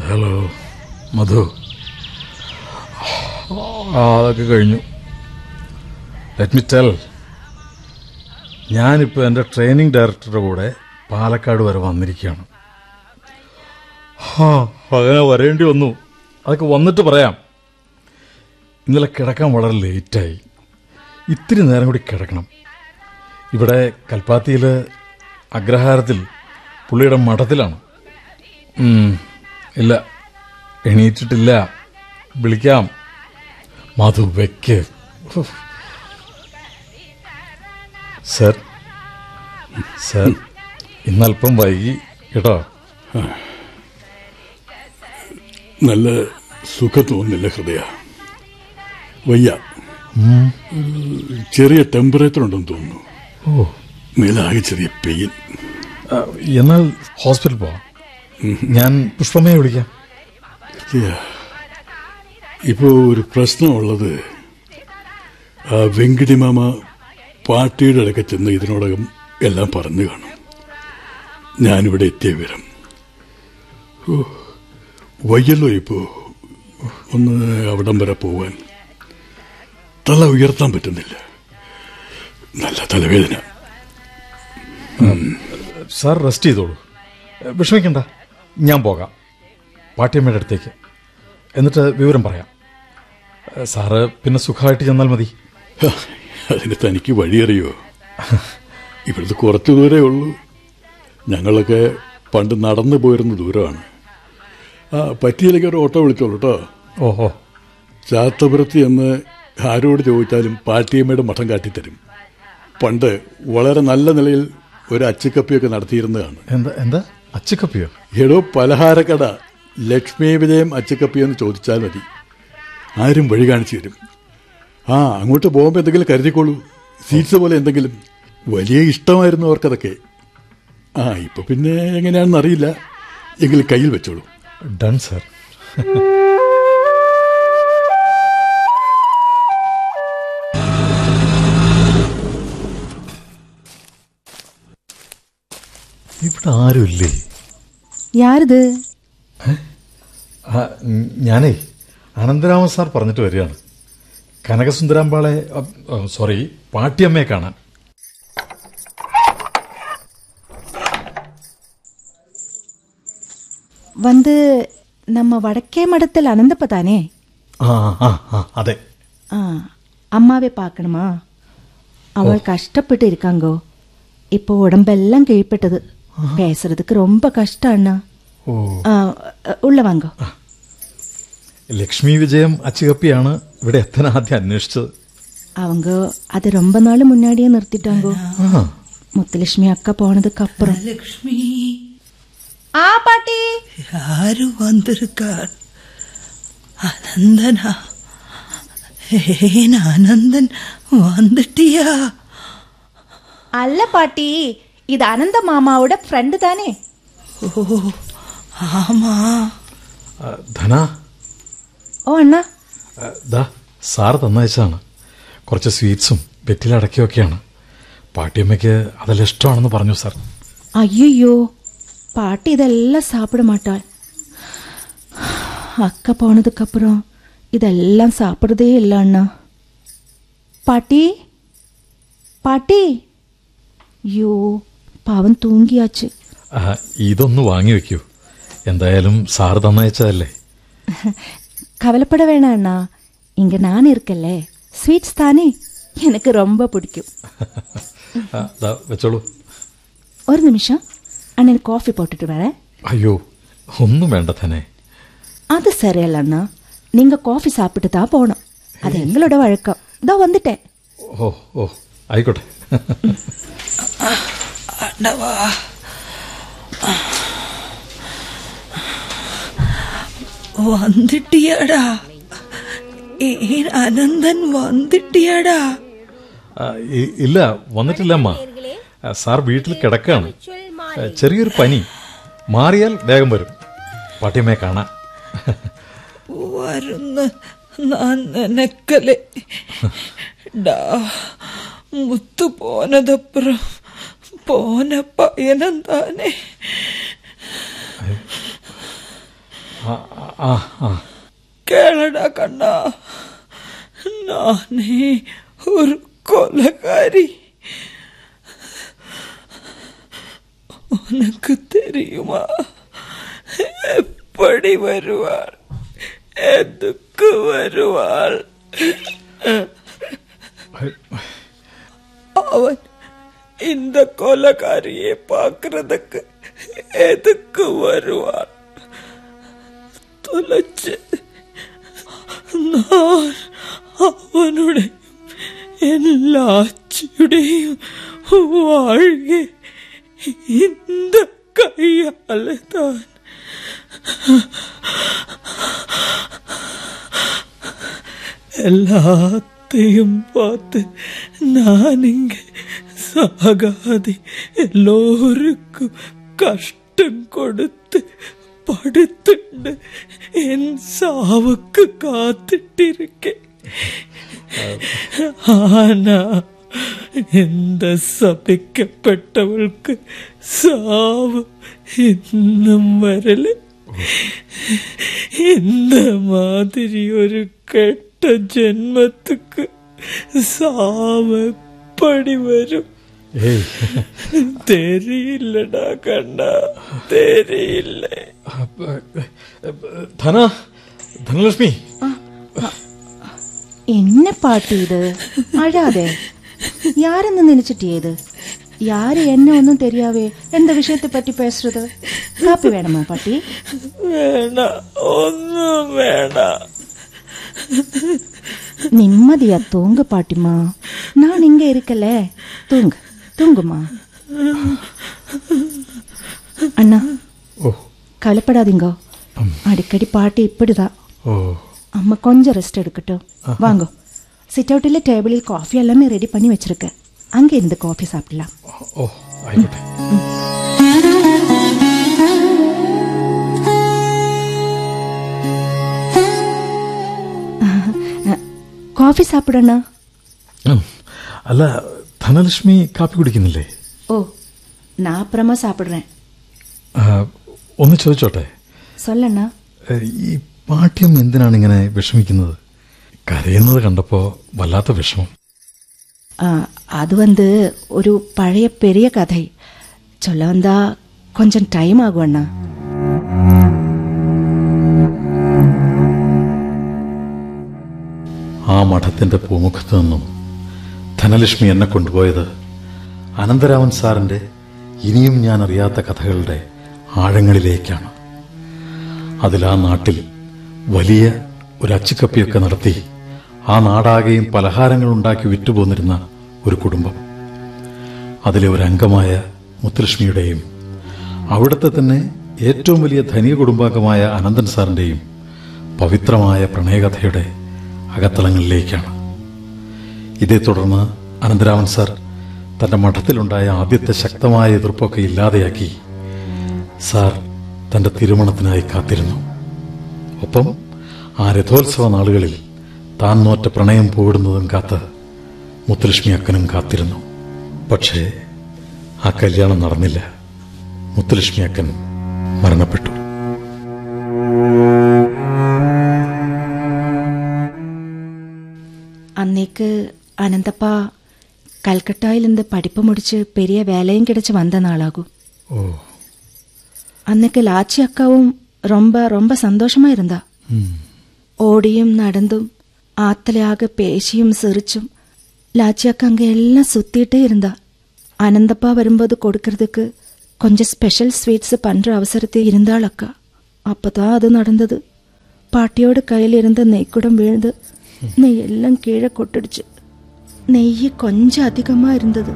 Hello മധു ആ അതൊക്കെ കഴിഞ്ഞു ലെറ്റ് മി ടെൽ ഞാനിപ്പോൾ എൻ്റെ ട്രെയിനിങ് ഡയറക്ടറുടെ കൂടെ പാലക്കാട് വരെ വന്നിരിക്കുകയാണ് ആ അങ്ങനെ വരേണ്ടി വന്നു അതൊക്കെ വന്നിട്ട് പറയാം ഇന്നലെ കിടക്കാൻ വളരെ ലേറ്റായി ഇത്തിരി നേരം കൂടി കിടക്കണം ഇവിടെ കൽപ്പാത്തിയിൽ അഗ്രഹാരത്തിൽ പുള്ളിയുടെ മഠത്തിലാണ് ഉം, ഇല്ല എണീറ്റിട്ടില്ല വിളിക്കാം മധു വെക്ക് ഉഫ്. സർ സർ ഇന്നല്പം വൈകി കേട്ടോ നല്ല സുഖം തോന്നുന്നില്ല ഹൃദയ വയ്യ ഒരു ചെറിയ ടെമ്പറേച്ചർ ഉണ്ടെന്ന് തോന്നുന്നു ഓ മേലാകെ ചെറിയ പെയിൻ ആ, എന്നാൽ ഹോസ്പിറ്റൽ പോവാം ഞാൻ പുഷ്പമ്മയെ വിളിക്കാം ഹൃദയ ഇപ്പോ ഒരു പ്രശ്നമുള്ളത് ആ വെങ്കിടി മാമ പാർട്ടിയുടെ അടുക്ക ചെന്ന് ഇതിനോടകം എല്ലാം പറഞ്ഞു കാണും ഞാനിവിടെ എത്തിയ വിവരം ഓ, വയ്യല്ലോ ഇപ്പോ ഒന്ന് അവിടം വരെ പോവാൻ തല ഉയർത്താൻ പറ്റുന്നില്ല നല്ല തലവേദന സാർ റെസ്റ്റ് ചെയ്തോളൂ വിഷമിക്കണ്ട ഞാൻ പോകാം പാട്ടിയമ്മയുടെ അടുത്തേക്ക് എന്നിട്ട് വിവരം പറയാം സാറ് പിന്നെ സുഖമായിട്ട് ചെന്നാൽ മതി ഹ, അതിന് തനിക്ക് വഴിയറിയോ ഇവിടുത്തെ കുറച്ച് ദൂരേ ഉള്ളൂ ഞങ്ങളൊക്കെ പണ്ട് നടന്നു പോയിരുന്ന ദൂരമാണ് ആ പറ്റിയില്ലെങ്കിൽ ഒരു ഓട്ടോ വിളിച്ചോളൂ കേട്ടോ ഓഹോ ചാത്തപുരത്ത് എന്ന് ആരോട് ചോദിച്ചാലും പാട്ടിയമ്മയുടെ മഠം കാട്ടിത്തരും പണ്ട് വളരെ നല്ല നിലയിൽ ഒരു അച്ചുക്കപ്പിയൊക്കെ നടത്തിയിരുന്നതാണ് എന്താ എന്താ അച്ചുക്കപ്പിയോ എടോ പലഹാരക്കട ലക്ഷ്മി വിജയം അച്ചുക്കപ്പി എന്ന് ചോദിച്ചാൽ മതി ആരും വഴി കാണിച്ചു തരും ആ അങ്ങോട്ട് പോകുമ്പോൾ എന്തെങ്കിലും കരുതിക്കോളൂ സീറ്റ്സ് പോലെ എന്തെങ്കിലും വലിയ ഇഷ്ടമായിരുന്നു അവർക്കതൊക്കെ ആ ഇപ്പൊ പിന്നെ എങ്ങനെയാണെന്ന് അറിയില്ല എങ്കിലും കയ്യിൽ വെച്ചോളൂ ഡൺ സാർ ഇവിടെ ആരുമില്ലേ யாருது ആ, ഉം, ഞാനേ അനന്തരാമൻ സാർ പറഞ്ഞിട്ട് വരികയാണ് കനകസുന്ദരാമ്പാളെ അ, അ, സോറി പാട്ടിയമ്മയെ കാണാൻ வந்து நம்ம வடக்கே மடத்தில் அனந்தப்ப தானே ആ ആ ആ അതെ ஆ அம்மாவே பார்க்கணுமா அவள் கஷ்டப்பட்டு இருக்காங்கோ இப்போ உடம்பெல்லாம் கீழ்ப்பட்டது பேசுறதுக்கு ரொம்ப கஷ்டம் அண்ணா ഓ ஆ, உள்ள வாங்கோ ലക്ഷ്മി വിജയം അച്ചുകപ്പിയാണ് ഇവിടെ എത്താൻ ആദ്യം അന്വേഷിച്ചത് அவங்க அது ரொம்ப நாள் முன்னாடியே நிறுத்திட்டாங்கோ ആ முத்துலட்சுமி அக்கா போனதுக்கு அப்புறம் லக்ஷ்மி ஆ பாட்டி யாரு வந்திருக்கார் அனந்தனா ஏன் அனந்தன் வந்துட்டியா அல்ல பாட்டி இது அனந்த மாமாவோட ஃப்ரெண்டு தானே ஓ ஆமா ആ, ധന ஓ அண்ணா ആ, ദാ സാർ തന്നയച്ചാണ് കുറച്ച് സ്വീറ്റ്സും വെറ്റിലടക്കിയൊക്കെയാണ് പാട്ടിയമ്മയ്ക്ക് അതെല്ലാം ഇഷ്ടമാണെന്ന് പറഞ്ഞു സാർ ஐயோ பாட்டி இதெல்லாம் சாப்பிட மாட்டாள் அக்கா போனதுக்கு அப்புறம் இதெல்லாம் சாப்பிடுறதே இல்லை அண்ணா பாட்டி பாட்டி ஐயோ பாவம் தூங்கியாச்சு ആ, ഇതൊന്ന് വാങ്ങി വെക്കൂ എന്തായാലും സാർ തന്നയച്ചതല്ലേ கவலைப்பட வேணாம் அண்ணா இங்க நான் இருக்கல்ல ஸ்வீட்ஸ் தானே எனக்கு ரொம்ப பிடிக்கும் ആ, ദാ വെച്ചോളൂ ஒரு நிமிஷம் அண்ணனுக்கு காஃபி போட்டுட்டு வரேன் അയ്യോ ഒന്നും വേണ്ട തന്നെ அது சரியல்ல அண்ணா நீங்க காஃபி சாப்பிட்டு தான் போகணும் அது எங்களோட வழக்கம் இதோ வந்துட்டேன் ഓ ഓ ആയിക്കോട്ടെ ஆண்டவா வந்துட்டியாடா ஏன் அனந்தன் வந்துட்டியாடா ആ, ഇ- ഇല്ല വന്നിട്ടില്ല അമ്മ ആ, സാർ വീട്ടിൽ കിടക്കാണ് ആ, ചെറിയൊരു പനി മാറിയാൽ വേഗം വരും പാട്ടിയമ്മയെ കാണാൻ വരുന്ന ഞാൻ നനക്കലെ ഡാ മുത്തു പോനതപ്പുറം പോന പയനം താനേ ആ ആ ആ കേളടാ കണ്ണ നാനേ ഒരു കൊലകാരി உனக்கு தெரியுமா எப்படி வருவாள் எதுக்கு வருவாள் அவன் இந்த கொலகாரியை பார்க்கறதுக்கு எதுக்கு வருவான் தொலைச்சு நான் அவனுடைய எல்லாச்சியுடையும் வாழ்க இந்த கையால தான் எல்லாத்தையும் பார்த்து நான் இங்க சாகாதி எல்லோருக்கும் கஷ்டம் கொடுத்து படுத்துண்டு என் சாவுக்கு காத்துட்டிருக்கேன் ஆனா இந்த சபிக்கப்பட்டவൾക്ക് சாவு இன்னும் வரல இந்த மாதிரி ஒரு கெட்ட ஜென்மத்துக்கு சாவு எப்படி வரும் ഏയ് தெரியலடா கண்ணா தெரியல ധന ധനലക്ഷ്മി என்ன பாட்டு இது அழாதே யாருன்னு நினைச்சிட்டு ஏது யாரு என்ன ஒன்னும் தெரியாவே எந்த விஷயத்தை பற்றி பேசுறது காப்பி வேணுமா பாட்டி வேணாம் ஒன்றும் வேணாம் நிம்மதியா தூங்க பாட்டிமா நான் இங்க இருக்கல தூங்கு தூங்குமா அண்ணா ഓ கவலைப்படாதீங்க அடிக்கடி பாட்டி இப்படிதான் ഓ அம்மா கொஞ்சம் ரெஸ்ட் எடுக்கட்டும் வாங்க சிட் அவுட்டில் டேபிளில் காஃபி எல்லாமே ரெடி பண்ணி வச்சிருக்கேன் அங்கே இருந்து காஃபி சாப்பிடலாம் ഓ ആയിക്കോട്ടെ காஃபி சாப்பிடண்ணா ഉം. അല്ല ധനലക്ഷ്മി കാപ്പി കുടിക്കുന്നില്ലേ ஓ நான் அப்புறமா சாப்பிடுறேன் ആ, ഒന്ന് ചോദിച്ചോട്ടെ சொல்லண்ணா ഏ, ഈ പാഠ്യം എന്തിനാണ് ഇങ്ങനെ വിഷമിക്കുന്നത് കരയുന്നത് കണ്ടപ്പോ വല്ലാത്ത വിഷമം ஆ, அது வந்து ஒரு பழைய பெரிய கதை சொல்ல வந்தா கொஞ்சம் டைம் ஆகும் அண்ணா ആ മഠത്തിന്റെ പൂമുഖത്ത് നിന്നും ധനലക്ഷ്മി എന്നെ കൊണ്ടുപോയത് അനന്തരാമൻ സാറിന്റെ ഇനിയും ഞാൻ അറിയാത്ത കഥകളുടെ ആഴങ്ങളിലേക്കാണ് അതിൽ ആ നാട്ടിൽ വലിയ ഒരു അച്ചുക്കപ്പിയൊക്കെ നടത്തി ആ നാടാകെയും പലഹാരങ്ങൾ ഉണ്ടാക്കി വിറ്റുപോന്നിരുന്ന ഒരു കുടുംബം അതിലെ ഒരു അംഗമായ മുത്തുലക്ഷ്മിയുടെയും അവിടുത്തെ തന്നെ ഏറ്റവും വലിയ ധനിക കുടുംബാംഗമായ അനന്തൻ സാറിന്റെയും പവിത്രമായ പ്രണയകഥയുടെ അകത്തളങ്ങളിലേക്കാണ് ഇതേ തുടർന്ന് അനന്തരാമൻ സാർ തന്റെ മഠത്തിലുണ്ടായ ആദ്യത്തെ ശക്തമായ എതിർപ്പൊക്കെ ഇല്ലാതെയാക്കി സാർ തന്റെ തിരുമണത്തിനായി കാത്തിരുന്നു ഒപ്പം ആ രഥോത്സവ നാളുകളിൽ താൻ നോറ്റ പ്രണയം പോയിടുന്നതും കാത്ത് മുത്തുലക്ഷ്മി അക്കനും കാത്തിരുന്നു പക്ഷേ ആ കല്യാണം നടന്നില്ല മുത്തുലക്ഷ്മി അക്കൻ മരണപ്പെട്ടു அன்னைக்கு அனந்தப்பா கல்கட்டாயிலிருந்து படிப்பு முடிச்சு பெரிய வேலையும் கிடைச்சு வந்த நாளாகும் ഓ அன்னைக்கு லாச்சி அக்காவும் ரொம்ப ரொம்ப சந்தோஷமா இருந்தா ஓடியும் நடந்தும் ஆத்தலையாக பேசியும் சிரிச்சும் லாச்சி அக்கா அங்க எல்லாம் சுத்திட்டே இருந்தா அனந்தப்பா வரும்போது கொடுக்கறதுக்கு கொஞ்சம் ஸ்பெஷல் ஸ்வீட்ஸ் பண்ற அவசரத்தில் இருந்தாள் அக்கா அப்பதான் அது நடந்தது பாட்டியோட கையில் இருந்த நெய்க்குடம் விழுந்து நெய் எல்லாம் கீழே கொட்டிடுச்சு நெய் கொஞ்சம் அதிகமா இருந்தது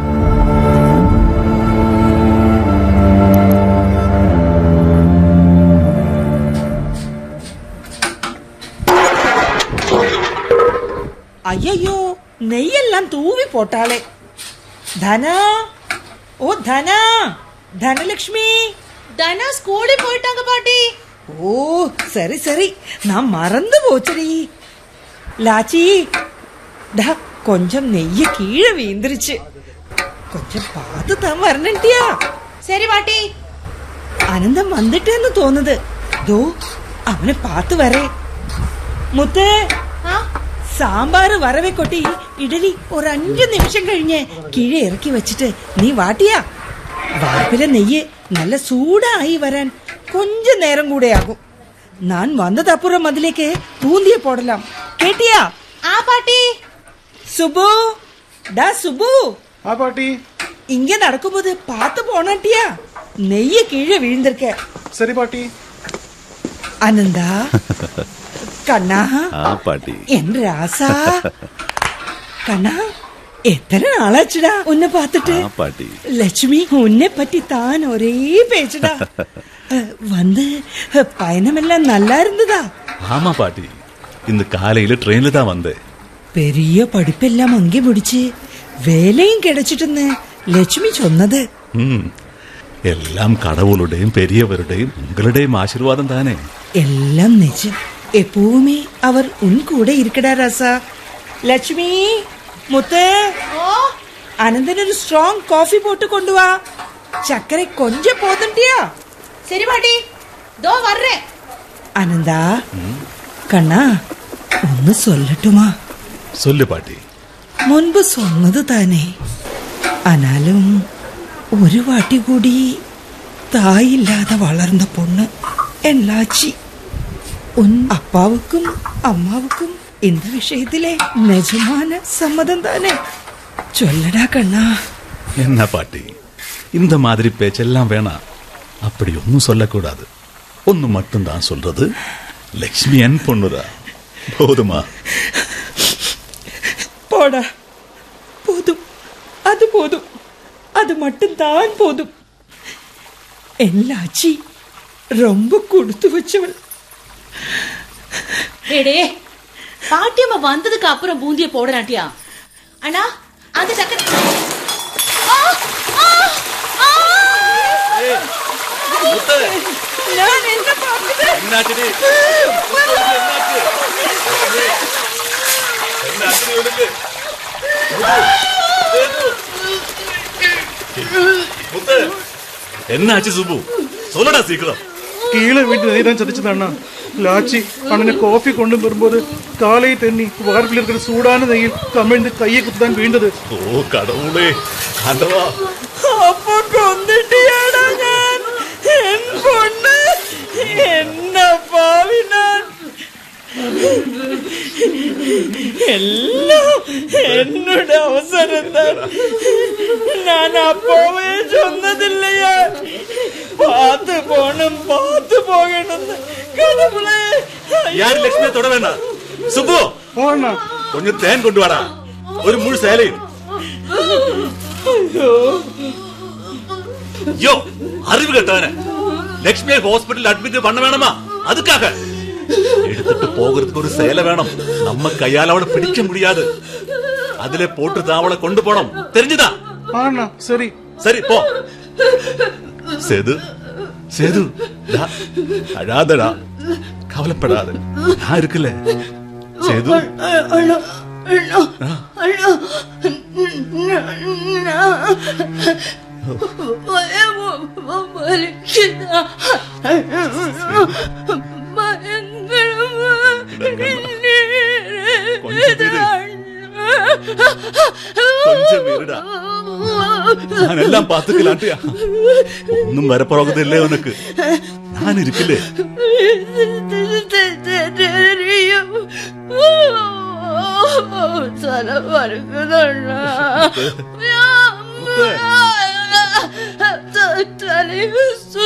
ஐயையோ நெய்யெல்லாம் தூவி போட்டாளே தனா ஓ தனா தனலட்சுமி தனா ஸ்கூலுக்கு போயிட்டாங்க பாட்டி ஓ சரி சரி நான் மறந்து போச்சடி லாச்சி டா கொஞ்சம் நெய்ய கீழே வீந்துருச்சு கொஞ்சம் பார்த்து தான் வரணுட்டியா சரி பாட்டி അനന്തം വന്നിട്ടെന്ന് തോന്നുന്നത് ദോ അവനെ പാത്ത് വരേ മുത്തേ ആ സാമ്പാറ് വറവെ കൊട്ടി ഇഡലി ഒരു അഞ്ചു നിമിഷം കഴിഞ്ഞ് കീഴെ ഇറക്കി വെച്ചിട്ട് നീ വാട്ടിയാ വാർപ്പിലെ നെയ്യ് നല്ല സൂടായി വരാൻ കൊഞ്ച നേരം കൂടെ ആകും ഞാൻ വന്നതപ്പുറം അതിലേക്ക് തൂന്തിയ പോടലാം കേട്ടിയാ ആ பாட்டி സുബു ഡാ സുബു ആ പാട്ടി ഇങ്ങ നടക്കുമ്പോൾ പാത്ത് പോണട്ടിയാ നെയ്യ് കീഴെ വീഴ്ന്നിருக்க സരി പാട്ടി അനന്താ കണ്ണാ ആ പാട്ടി എൻ രാസാ കണ്ണാ എത്ര നാളാச்சுடா ഉന്നെ പാത്തിട്ട് ആ പാട്ടി லட்சுமி உன்னை பத்தி தான் ஒரே பேச்சுடா அஹ், வந்து அஹ், பயணமெல்லாம் நல்லா இருந்ததா ஆமா பாட்டி இந்த காலையில ட்ரெயின்ல தான் வந்தேன் பெரிய படிப்பெல்லாம் அங்கே முடிச்சு வேலையும் கிடைச்சிட்டுன்னு லட்சுமி சொன்னது ம் எல்லாம் கடவுளுடையும் பெரியவருடையும் உங்களுடையும் ஆசீர்வாதம் தானே எல்லாம் நிஜம் எப்பவுமே அவர் உன் கூட இருக்கடா ராசா லட்சுமி முத்து ഓ അനന്തൻ ഒരു സ്ട്രോങ് കോഫി പോട്ട് കൊണ്ടുവാ ചക്കര കൊഞ്ചം പോതണ്ടിയാ சரி பாட்டி தோ வர்றேன் അനന്താ കണ്ണാ ഒന്ന് സൊല്ലട്ടുമാ சொல்லு பாட்டி മുൻപ് സ്വന്നത് താനേ ആനാലും ഒരു വാട്ടി കൂടി തായില്ലാതെ വളർന്ന പൊണ്ണ് എല്ലാച്ചി ഉൻ അപ്പാവുക്കും അമ്മാവുക്കും இந்த விஷயத்திலே நிஜமான சம்மதம் தானே சொல்லடா கண்ணா என்ன பாட்டி இந்த மாதிரி பேச்செல்லாம் வேணாம் அப்படி ஒன்னும் சொல்லக்கூடாது ஒன்னு மட்டும் தான் சொல்றது லக்ஷ்மி என் பொண்ணுதா போதுமா போடா போதும் அது போதும் அது மட்டும்தான் போதும் எல்லாச்சி ரொம்ப கொடுத்து வச்சவள் டேடே பாட்டியம்மா வந்ததுக்கு அப்புறம் பூந்திய போடலாட்டியா அண்ணா அந்த சக்கரை ஆ! ஆ! ஆ! நான் என்ன பார்க்குது என்னாச்சுடி? என்னாச்சுடி இவனுக்கு? முத்து, என்னாச்சு சுபு சொல்லடா சீக்கிரம் கீழே வீட்டு நெய் தான் சதிச்சது அண்ணா லாச்சி அண்ணனை காஃபி கொண்டு வரும்போது காலையை தண்ணி வார்ப்பில் இருக்கிற சூடான நெய்யில் கமிழ்ந்து கையை குத்து தான் வீழ்ந்தது ஓ கடவுளே ஆண்டவா അപ്പൊ കൊന്നിട്ടിയാടാ ഞാൻ എൻ പൊണ്ണ് എന്ന പാവിനാൻ എല്ലാം എന്നോട് അവസരം താൻ ഞാൻ അപ്പോവേ ചൊന്നതില്ലയാ പാത്ത് പോണം പാത്ത് പോകണമെന്ന് കടവുളെ யாரு லட்சுமியை தொட வேண்டாம் சுப்பு ഓ അണ്ണാ கொஞ்சம் தேன் கொண்டு வாடா ஒரு முழு சேலையும் யோ அறிவு கட்டவன லட்சுமியை ஹாஸ்பிட்டல் அட்மிட் பண்ண வேணுமா அதுக்காக எடுத்துட்டு போகிறதுக்கு ஒரு சேலை வேணும் நம்ம கையால அவளை பிடிக்க முடியாது அதுல போட்டு தான் அவளை கொண்டு போனோம் தெரிஞ்சுதா ആ അണ്ണാ സരി சரி போ சேது சேது டா, அழாதடா கவலைப்படாத நான் இருக்குல்ல சேது கொஞ்சம் இருடா நான் எல்லாம் பாத்துக்கலான்ட்டியா ஒன்னும் வரப்போறது இல்லையே உனக்கு நான் இருக்குல்லே தலை வருகுதண்ணா முத்து. தலையை